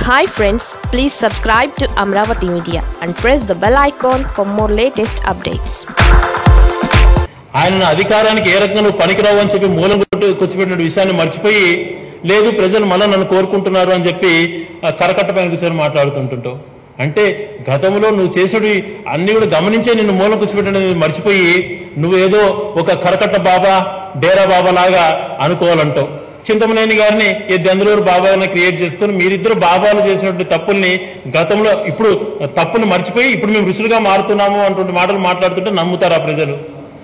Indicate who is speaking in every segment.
Speaker 1: hi friends please subscribe to Amaravati media and press the bell icon for more latest updates
Speaker 2: ఆయన అధికారానికి ఏ రకంగా నువ్వు పనికిరావు అని చెప్పి మూలం కొట్టు కూర్చోబెట్టిన విషయాన్ని మర్చిపోయి లేదు ప్రజలు మళ్ళీ నన్ను కోరుకుంటున్నారు అని చెప్పి ఆ కరకట్ట పైన కూర్చొని మాట్లాడుతుంటుంటావు అంటే గతంలో నువ్వు చేసేవి అన్ని కూడా గమనించే నిన్ను మూలం కూర్చోబెట్టడం మర్చిపోయి నువ్వేదో ఒక కరకట్ట బాబా డేరా బాబా లాగా అనుకోవాలంటావు చింతమనేని గారిని ఈ దెందలూరు బాబాని క్రియేట్ చేసుకొని మీరిద్దరు బాబాలు చేసినటువంటి తప్పుల్ని గతంలో ఇప్పుడు తప్పుని మర్చిపోయి ఇప్పుడు మేము ఋషులుగా మారుతున్నాము అంటువంటి మాటలు మాట్లాడుతుంటే నమ్ముతారు ఆ ప్రజలు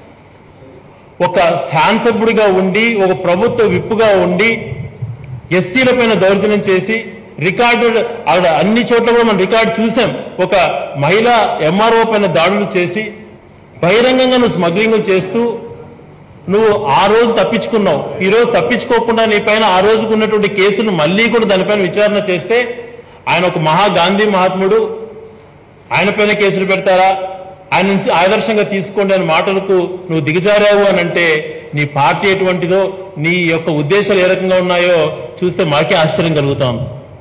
Speaker 2: ఒక శాసనసభ్యుడిగా ఉండి ఒక ప్రభుత్వ విప్పుగా ఉండి ఎస్టీల పైన దౌర్జన్యం చేసి రికార్డు ఆవిడ అన్ని చోట్ల కూడా మనం రికార్డు చూసాం ఒక మహిళా ఎంఆర్ఓ పైన దాడులు చేసి బహిరంగంగా నువ్వు స్మగ్లింగ్ చేస్తూ నువ్వు ఆ రోజు తప్పించుకున్నావు ఈ రోజు తప్పించుకోకుండా నీ పైన ఆ రోజుకు ఉన్నటువంటి కేసును మళ్ళీ కూడా దానిపైన విచారణ చేస్తే ఆయన ఒక మహా గాంధీ మహాత్ముడు ఆయన పైన కేసులు పెడతారా ఆయన నుంచి ఆదర్శంగా తీసుకోండి అనే మాటలకు నువ్వు దిగజారావు అని అంటే నీ పార్టీ ఎటువంటిదో నీ యొక్క ఉద్దేశాలు ఏ రకంగా ఉన్నాయో చూస్తే మాకే ఆశ్చర్యం కలుగుతాం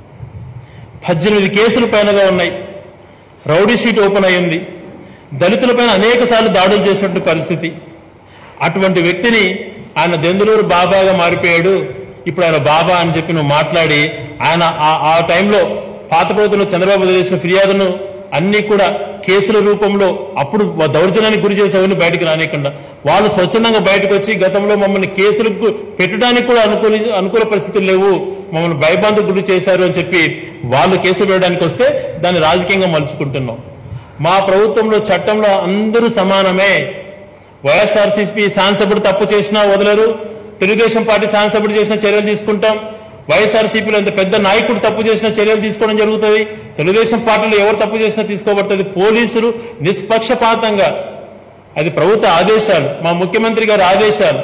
Speaker 2: పద్దెనిమిది కేసులు పైనగా ఉన్నాయి రౌడీ షీట్ ఓపెన్ అయ్యింది దళితులపైన అనేక సార్లు దాడులు చేసినటువంటి పరిస్థితి అటువంటి వ్యక్తిని ఆయన దెందులూరు బాబాగా మారిపోయాడు ఇప్పుడు ఆయన బాబా అని చెప్పి నువ్వు మాట్లాడి ఆయన ఆ- ఆ టైంలో పాత ప్రభుత్వంలో చంద్రబాబు చేసిన ఫిర్యాదును అన్ని కూడా కేసుల రూపంలో అప్పుడు దౌర్జన్యానికి గురి చేసేవన్నీ బయటకు రానియకుండా వాళ్ళు స్వచ్ఛందంగా బయటకు వచ్చి గతంలో మమ్మల్ని కేసులకు పెట్టడానికి కూడా అనుకూల అనుకూల పరిస్థితులు లేవు మమ్మల్ని భయబంధకు గురి చేశారు అని చెప్పి వాళ్ళు కేసులు పెట్టడానికి వస్తే దాన్ని రాజకీయంగా మలుచుకుంటున్నాం మా ప్రభుత్వంలో చట్టంలో అందరూ సమానమే వైఎస్ఆర్సీపీ శాసనసభ్యుడు తప్పు చేసినా వదలరు తెలుగుదేశం పార్టీ శాసనసభ్యుడు చేసిన చర్యలు తీసుకుంటాం వైఎస్ఆర్సీపీలో ఎంత పెద్ద నాయకుడు తప్పు చేసిన చర్యలు తీసుకోవడం జరుగుతుంది తెలుగుదేశం పార్టీలో ఎవరు తప్పు చేసినా తీసుకోబడుతుంది పోలీసులు నిష్పక్షపాతంగా అది ప్రభుత్వ ఆదేశాలు మా ముఖ్యమంత్రి గారి ఆదేశాలు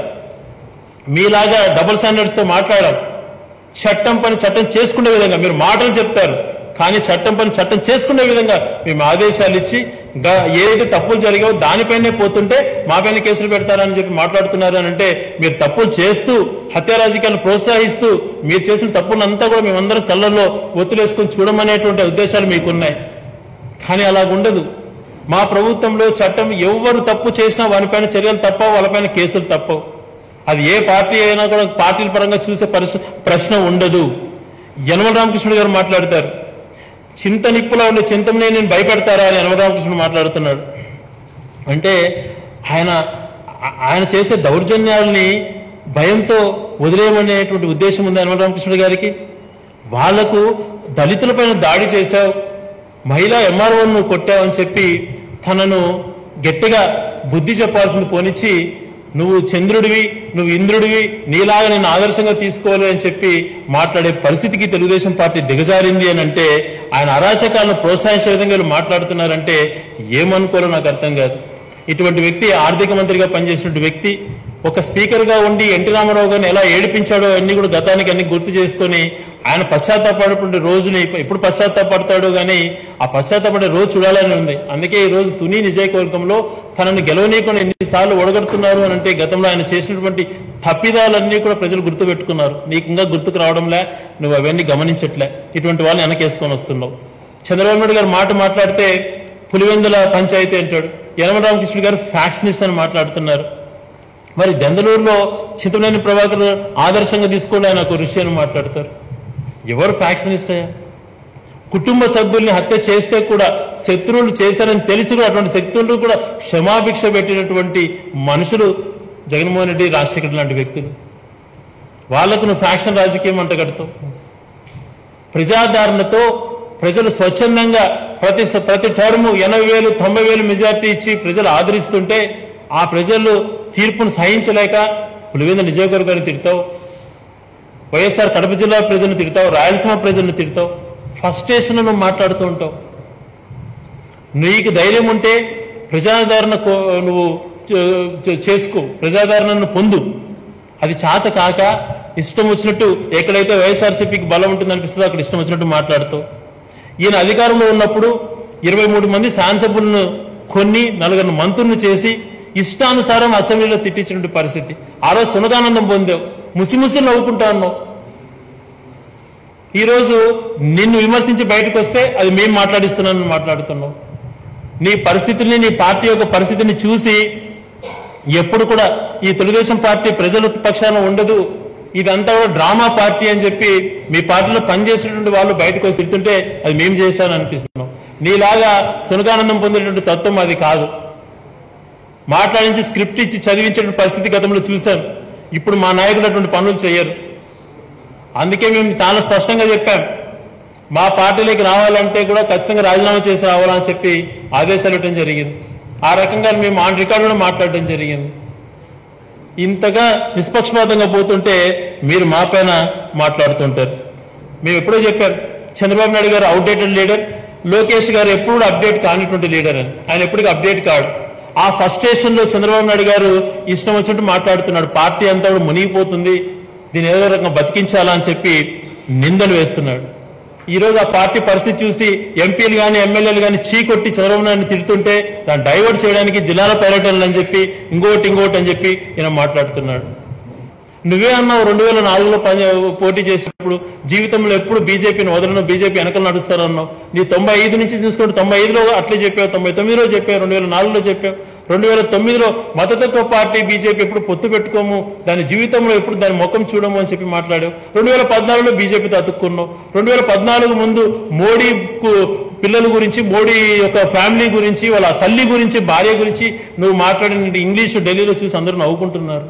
Speaker 2: మీలాగా డబుల్ స్టాండర్డ్స్ తో మాట్లాడాం చట్టం పని చట్టం చేసుకునే విధంగా మీరు మాటలు చెప్తారు కానీ చట్టం పని చట్టం చేసుకునే విధంగా మేము ఆదేశాలు ఇచ్చి గా- ఏదైతే తప్పులు జరిగావో దానిపైనే పోతుంటే మా పైన కేసులు పెడతారని చెప్పి మాట్లాడుతున్నారు అని అంటే మీరు తప్పులు చేస్తూ హత్య రాజకీయాలను ప్రోత్సహిస్తూ మీరు చేసిన తప్పులంతా కూడా మేమందరం కళ్ళల్లో ఒత్తులేసుకొని చూడమనేటువంటి ఉద్దేశాలు మీకున్నాయి కానీ అలా ఉండదు మా ప్రభుత్వంలో చట్టం ఎవరు తప్పు చేసినా వారిపైన చర్యలు తప్పవు వాళ్ళపైన కేసులు తప్పవు అది ఏ పార్టీ అయినా కూడా పార్టీల పరంగా చూసే పరిస్థ ప్రశ్న ఉండదు యనమల రామకృష్ణుడు గారు మాట్లాడతారు చింత నిప్పులా ఉండే చింతమనే నేను భయపెడతారా అని యనమల రామకృష్ణుడు మాట్లాడుతున్నాడు అంటే ఆయన ఆ- ఆయన చేసే దౌర్జన్యాల్ని భయంతో వదిలేయమనేటువంటి ఉద్దేశం ఉంది యనమల రామకృష్ణుడు గారికి వాళ్లకు దళితులపైన దాడి చేశావు మహిళా ఎంఆర్ఓను నువ్వు కొట్టావని చెప్పి తనను గట్టిగా బుద్ధి చెప్పాల్సింది పోనిచ్చి నువ్వు చంద్రుడివి నువ్వు ఇంద్రుడివి నీలాగా నేను ఆదర్శంగా తీసుకోవాలి అని చెప్పి మాట్లాడే పరిస్థితికి తెలుగుదేశం పార్టీ దిగజారింది అని అంటే ఆయన అరాచకాలను ప్రోత్సహించే విధంగా వీళ్ళు మాట్లాడుతున్నారంటే ఏమనుకోవాలో నాకు అర్థం కాదు ఇటువంటి వ్యక్తి ఆర్థిక మంత్రిగా పనిచేసిన వ్యక్తి ఒక స్పీకర్ గా ఉండి ఎన్టీ రామారావు గారిని ఎలా ఏడిపించాడో అన్ని కూడా గతానికి అన్ని గుర్తు చేసుకొని ఆయన పశ్చాత్తాపడే రోజుని ఎప్పుడు పశ్చాత్తాపడతాడో కానీ ఆ పశ్చాత్తాపడే రోజు చూడాలని ఉంది అందుకే ఈ రోజు తుని నిజయకవర్గంలో తనను గెలవనీయకుండా ఎన్నిసార్లు ఒడగడుతున్నారు అని అంటే గతంలో ఆయన చేసినటువంటి తప్పిదాలన్నీ కూడా ప్రజలు గుర్తు పెట్టుకున్నారు నీకు ఇంకా గుర్తుకు రావడంలే నువ్వు అవన్నీ గమనించట్లే ఇటువంటి వాళ్ళని వెనకేసుకొని వస్తున్నావు చంద్రబాబు నాయుడు గారు మాట మాట్లాడితే పులివెందుల పంచాయతీ అంటాడు యనమ రామకృష్ణ గారు ఫ్యాక్షనిస్ట్ అని మాట్లాడుతున్నారు మరి దెందలూరులో చింతనేని ప్రభాకర్ ఆదర్శంగా తీసుకొని ఆయన ఒక ఋషి అని మాట్లాడతారు ఎవరు ఫ్యాక్షనిస్ట్ అయ్యా కుటుంబ సభ్యుల్ని హత్య చేస్తే కూడా శత్రువులు చేశారని తెలిసి కూడా అటువంటి శత్రువులు కూడా క్షమాభిక్ష పెట్టినటువంటి మనుషులు జగన్మోహన్ రెడ్డి రాజశేఖర్ లాంటి వ్యక్తులు వాళ్లకు నువ్వు ఫ్యాక్షన్ రాజకీయం అంటగడతావు ప్రజాదరణతో ప్రజలు స్వచ్ఛందంగా ప్రతి ప్రతి టర్ము ఎనభై వేలు తొంభై వేలు మెజార్టీ ఇచ్చి ప్రజలు ఆదరిస్తుంటే ఆ ప్రజలు తీర్పును సహించలేక పులివెంద నియోజకవర్గాన్ని తిడతావు వైఎస్ఆర్ కడప జిల్లా ప్రజలను తిడతావు రాయలసీమ ప్రజలను తిడతావు ఫస్టేషన్ నువ్వు మాట్లాడుతూ ఉంటావు నీకు ధైర్యం ఉంటే ప్రజాదరణ కో- నువ్వు చే- చే- చేసుకో ప్రజాదరణను పొందు అది చాత కాక ఇష్టం వచ్చినట్టు ఎక్కడైతే వైఎస్ఆర్సీపీకి బలం ఉంటుంది అనిపిస్తుందో అక్కడ ఇష్టం వచ్చినట్టు మాట్లాడుతావు ఈయన అధికారంలో ఉన్నప్పుడు ఇరవై మూడు మంది శాసనసభ్యులను కొన్ని నలుగురు మంత్రులను చేసి ఇష్టానుసారం అసెంబ్లీలో తిట్టించినటువంటి పరిస్థితి ఆ రోజు సునదానందం పొందావు ముసిముసి నవ్వుకుంటా ఉన్నావు ఈరోజు నిన్ను విమర్శించి బయటకు వస్తే అది మేము మాట్లాడిస్తున్నాను మాట్లాడుతున్నాం నీ పరిస్థితిని నీ పార్టీ యొక్క పరిస్థితిని చూసి ఎప్పుడు కూడా ఈ తెలుగుదేశం పార్టీ ప్రజల పక్షాన ఉండదు ఇదంతా కూడా డ్రామా పార్టీ అని చెప్పి మీ పార్టీలో పనిచేసినటువంటి వాళ్ళు బయటకు వచ్చి తిడుతుంటే అది మేము చేశాను అనిపిస్తున్నాం నీలాగా సునగానందం పొందేటువంటి తత్వం అది కాదు మాట్లాడించి స్క్రిప్ట్ ఇచ్చి చదివించిన పరిస్థితి గతంలో చూశాం ఇప్పుడు మా నాయకులు అటువంటి పనులు చేయరు అందుకే మేము చాలా స్పష్టంగా చెప్పాం మా పార్టీలోకి రావాలంటే కూడా ఖచ్చితంగా రాజీనామా చేసి రావాలని చెప్పి ఆదేశాలు ఇవ్వడం జరిగింది ఆ రకంగా మేము ఆన్ రికార్డు కూడా మాట్లాడడం జరిగింది ఇంతగా నిష్పక్షపాతంగా పోతుంటే మీరు మా పైన మాట్లాడుతుంటారు మేము ఎప్పుడో చెప్పారు చంద్రబాబు నాయుడు గారు అవుట్డేటెడ్ లీడర్ లోకేష్ గారు ఎప్పుడు అప్డేట్ కానిటువంటి లీడర్ అని ఆయన ఎప్పటికీ అప్డేట్ కాడు ఆ ఫస్ట్ స్టేషన్ లో చంద్రబాబు నాయుడు గారు ఇష్టం వచ్చినట్టు మాట్లాడుతున్నాడు పార్టీ అంతా కూడా మునిగిపోతుంది దీన్ని ఏదో రకంగా బతికించాలా అని చెప్పి నిందలు వేస్తున్నాడు ఈ రోజు ఆ పార్టీ పరిస్థితి చూసి ఎంపీలు కానీ ఎమ్మెల్యేలు కానీ చీకొట్టి చంద్రబాబు నాయుడు తిడుతుంటే దాన్ని డైవర్ట్ చేయడానికి జిల్లాల పర్యటనలు అని చెప్పి ఇంకోటి ఇంకోటి అని చెప్పి ఈయన మాట్లాడుతున్నాడు నువ్వే అన్నావు రెండు వేల నాలుగులో పని పోటీ చేసినప్పుడు జీవితంలో ఎప్పుడు బీజేపీని వదలను బీజేపీ వెనకలు నడుస్తారన్నావు నీ తొంభై ఐదు నుంచి చూసుకుంటే తొంభై ఐదులో అట్లే చెప్పావు తొంభై తొమ్మిదిలో చెప్పావు రెండు వేల నాలుగులో చెప్పావు రెండు వేల తొమ్మిదిలో మతతత్వ పార్టీ బీజేపీ ఎప్పుడు పొత్తు పెట్టుకోము దాని జీవితంలో ఎప్పుడు దాని ముఖం చూడము అని చెప్పి మాట్లాడావు రెండు వేల పద్నాలుగులో బీజేపీతో అతుక్కున్నావు రెండు వేల పద్నాలుగు ముందు మోడీ పిల్లల గురించి మోడీ యొక్క ఫ్యామిలీ గురించి వాళ్ళ తల్లి గురించి భార్య గురించి నువ్వు మాట్లాడిన ఇంగ్లీష్ ఢిల్లీలో చూసి అందరూ నవ్వుకుంటున్నారు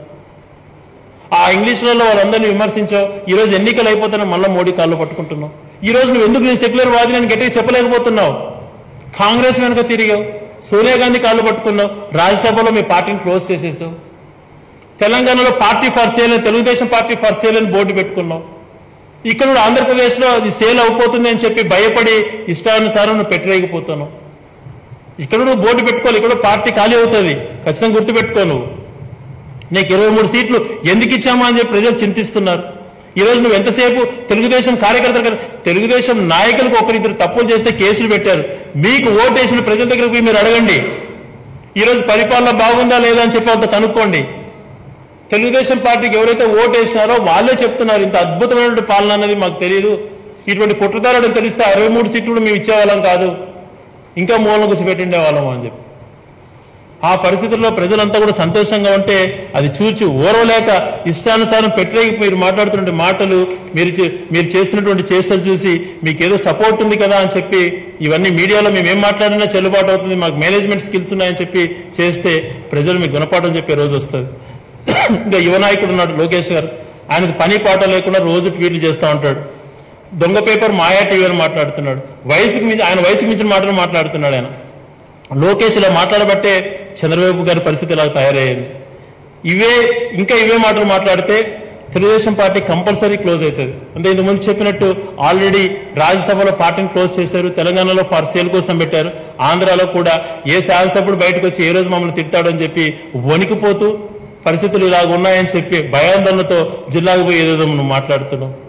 Speaker 2: ఆ ఇంగ్లీష్లలో వాళ్ళందరినీ విమర్శించావు ఈ రోజు ఎన్నికలు అయిపోతున్నా మళ్ళీ మోడీ కాళ్ళు పట్టుకుంటున్నావు ఈ రోజు నువ్వు ఎందుకు నేను సెక్యులర్ వాది నేను గట్టిగా చెప్పలేకపోతున్నావు కాంగ్రెస్ వెనుక తిరిగావు సోనియా గాంధీ కాళ్ళు పట్టుకున్నావు రాజ్యసభలో మీ పార్టీని క్లోజ్ చేసేసావు తెలంగాణలో పార్టీ ఫర్ సేల్ అని తెలుగుదేశం పార్టీ ఫర్ సేల్ అని బోర్డు పెట్టుకున్నావు ఇక్కడ కూడా ఆంధ్రప్రదేశ్లో అది సేల్ అయిపోతుంది అని చెప్పి భయపడి ఇష్టానుసారం నువ్వు పెట్టలేకపోతున్నావు ఇక్కడ నువ్వు బోర్డు పెట్టుకోవాలి ఇక్కడ పార్టీ ఖాళీ అవుతుంది ఖచ్చితంగా గుర్తుపెట్టుకో నువ్వు నీకు ఇరవై మూడు సీట్లు ఎందుకు ఇచ్చామా అని చెప్పి ప్రజలు చింతిస్తున్నారు ఈ రోజు నువ్వు ఎంతసేపు తెలుగుదేశం కార్యకర్తలు కదా తెలుగుదేశం నాయకులకు ఒకరిద్దరు తప్పులు చేస్తే కేసులు పెట్టారు మీకు ఓటేసిన ప్రజల దగ్గరకు పోయి మీరు అడగండి ఈ రోజు పరిపాలన బాగుందా లేదా అని చెప్పి అంత కనుక్కోండి తెలుగుదేశం పార్టీకి ఎవరైతే ఓటేసినారో వాళ్ళే చెప్తున్నారు ఇంత అద్భుతమైనటువంటి పాలన అనేది మాకు తెలియదు ఇటువంటి కుట్రదారుడు తెలిస్తే అరవై మూడు సీట్లు కూడా మేము ఇచ్చేవాళ్ళం కాదు ఇంకా మూలం గుసి పెట్టిండే వాళ్ళం అని చెప్పి ఆ పరిస్థితుల్లో ప్రజలంతా కూడా సంతోషంగా ఉంటే అది చూచి ఓరవలేక ఇష్టానుసారం పెట్టలేక మీరు మాట్లాడుతున్న మాటలు మీరు చే- మీరు చేస్తున్నటువంటి చేష్టలు చూసి మీకు ఏదో సపోర్ట్ ఉంది కదా అని చెప్పి ఇవన్నీ మీడియాలో మేము ఏం మాట్లాడినా చెల్లుబాటు అవుతుంది మాకు మేనేజ్మెంట్ స్కిల్స్ ఉన్నాయని చెప్పి చేస్తే ప్రజలు మీకు గుణపాఠం చెప్పే రోజు వస్తుంది ఇంకా యువ నాయకుడు ఉన్నాడు లోకేష్ గారు ఆయనకు పని పాట లేకుండా రోజు ట్వీట్లు చేస్తూ ఉంటాడు దొంగ పేపర్ మాయా టీవీ అని మాట్లాడుతున్నాడు వయసుకు మించి ఆయన వయసుకు మించిన మాటలు మాట్లాడుతున్నాడు ఆయన లోకేష్ ఇలా మాట్లాడబట్టే చంద్రబాబు గారి పరిస్థితి ఇలా తయారయ్యింది ఇవే ఇంకా ఇవే మాటలు మాట్లాడితే తెలుగుదేశం పార్టీ కంపల్సరీ క్లోజ్ అవుతుంది అంటే ఇంతకుముందు చెప్పినట్టు ఆల్రెడీ రాజ్యసభలో పార్టీని క్లోజ్ చేశారు తెలంగాణలో ఫర్ సేల్ కోసం పెట్టారు ఆంధ్రాలో కూడా ఏ శాసనసభ్యుడు బయటకు వచ్చి ఏ రోజు మమ్మల్ని తిట్టాడని చెప్పి వణికిపోతూ పరిస్థితులు ఇలాగ ఉన్నాయని చెప్పి భయాందోళనతో జిల్లాకు పోయి ఏదేదో నువ్వు మాట్లాడుతున్నావు